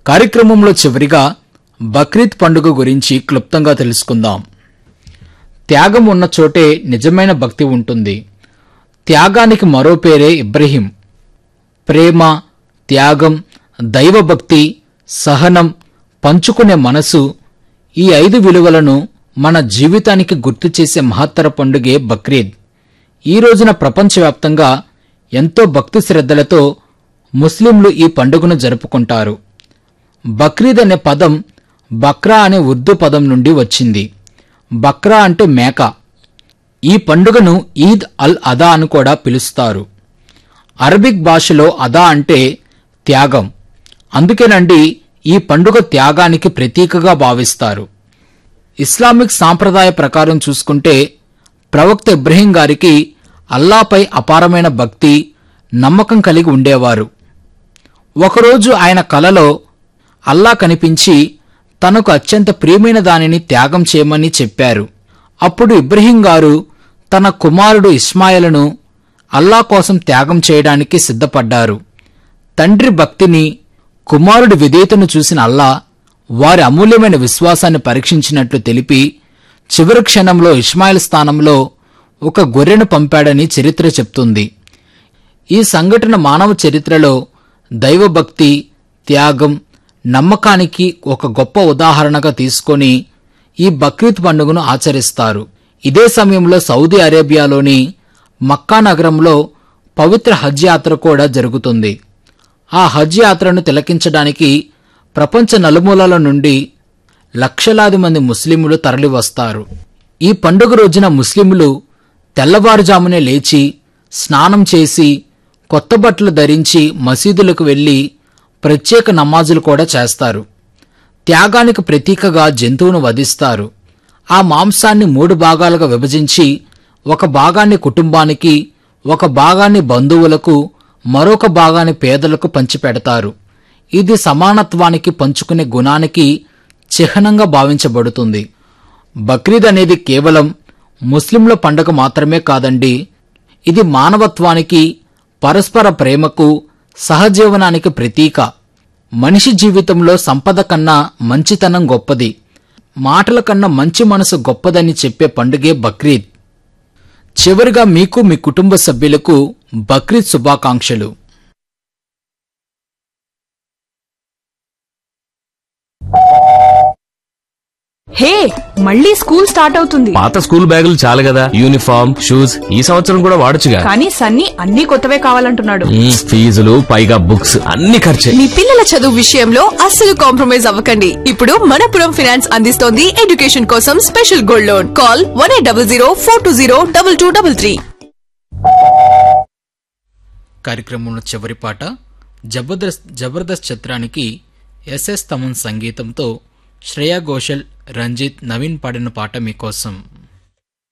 కార్యక్రమంలో చివరిగా బక్రీద్ పండుగ గురించి క్లుప్తంగా తెలుసుకుందాం త్యాగం ఉన్న చోటే నిజమైన భక్తి ఉంటుంది త్యాగానికి మరో పేరే ఇబ్రహీం ప్రేమ త్యాగం దైవభక్తి సహనం పంచుకునే మనసు ఈ ఐదు విలువలను మన జీవితానికి గుర్తు చేసే మహత్తర పండుగే బక్రీద్ ఈ రోజున ప్రపంచవ్యాప్తంగా ఎంతో భక్తి శ్రద్ధలతో ముస్లింలు ఈ పండుగను జరుపుకుంటారు బక్రీద్ అనే పదం బక్రా అనే ఉర్దూ పదం నుండి వచ్చింది బక్రా అంటే మేక ఈ పండుగను ఈద్ అల్ అదా అని కూడా పిలుస్తారు అరబిక్ భాషలో అదా అంటే త్యాగం అందుకేనండి ఈ పండుగ త్యాగానికి ప్రతీకగా భావిస్తారు ఇస్లామిక్ సాంప్రదాయ ప్రకారం చూసుకుంటే ప్రవక్త ఇబ్రహీం గారికి అల్లాపై అపారమైన భక్తి నమ్మకం కలిగి ఉండేవారు ఒకరోజు ఆయన కలలో అల్లా కనిపించి తనకు అత్యంత ప్రియమైన దానిని త్యాగం చేయమని చెప్పారు అప్పుడు ఇబ్రహీం గారు తన కుమారుడు ఇస్మాయిలను అల్లా కోసం త్యాగం చేయడానికి సిద్ధపడ్డారు తండ్రి భక్తిని కుమారుడి విధేయతను చూసిన అల్లా వారి అమూల్యమైన విశ్వాసాన్ని పరీక్షించినట్లు తెలిపి చివరి క్షణంలో ఇస్మాయిల్ స్థానంలో ఒక గొర్రెను పంపాడని చరిత్ర చెప్తుంది ఈ సంఘటన మానవ చరిత్రలో దైవభక్తి త్యాగం నమ్మకానికి ఒక గొప్ప ఉదాహరణగా తీసుకొని ఈ బక్రీద్ పండుగను ఆచరిస్తారు ఇదే సమయంలో సౌదీ అరేబియాలోని మక్కా నగరంలో పవిత్ర హజ్ యాత్ర కూడా జరుగుతుంది ఆ హజ్ యాత్రను తిలకించడానికి ప్రపంచ నలుమూలల నుండి లక్షలాది మంది ముస్లింలు తరలివస్తారు ఈ పండుగ రోజున ముస్లింలు తెల్లవారుజామునే లేచి స్నానం చేసి కొత్త బట్టలు ధరించి మసీదులకు వెళ్లి ప్రత్యేక నమాజులు కూడా చేస్తారు త్యాగానికి ప్రతీకగా జంతువును వధిస్తారు ఆ మాంసాన్ని మూడు భాగాలుగా విభజించి ఒక భాగాన్ని కుటుంబానికి ఒక భాగాన్ని బంధువులకు మరొక భాగాన్ని పేదలకు పంచిపెడతారు ఇది సమానత్వానికి పంచుకునే గుణానికి చిహ్నంగా భావించబడుతుంది బక్రీద్ అనేది కేవలం ముస్లింల పండగ మాత్రమే కాదండి ఇది మానవత్వానికి పరస్పర ప్రేమకు సహజీవనానికి ప్రతీక మనిషి జీవితంలో సంపద కన్నా మంచితనం గొప్పది మాటల కన్నా మంచి మనసు గొప్పదని చెప్పే పండుగే బక్రీద్ చివరిగా మీకు మీ కుటుంబ సభ్యులకు బక్రీద్ శుభాకాంక్షలు హే మళ్ళీ స్కూల్ స్టార్ట్ అవుతుంది పాత స్కూల్ బ్యాగులు చాలు కదా యూనిఫామ్ షూస్ ఈ సంవత్సరం కూడా వాడొచ్చుగా కానీ సన్నీ అన్ని కొత్తవే కావాలంటున్నాడు మ్మ్, ఫీజులు పైగా బుక్స్ అన్ని ఖర్చే మీ పిల్లల చదువు విషయంలో అస్సలు కాంప్రమైజ్ అవ్వకండి ఇప్పుడు మనపురం ఫైనాన్స్ అందిస్తోంది ఎడ్యుకేషన్ కోసం special gold loan call one eight double zero four two zero double two double three కార్యక్రమంలో చివరి పాట జబర్దస్త్ జబర్దస్త్ చిత్రానికి ఎస్ఎస్ తమన్ సంగీతంతో శ్రేయా ఘోషల్ రంజిత్ నవీన్ పాడిన పాట మీకోసం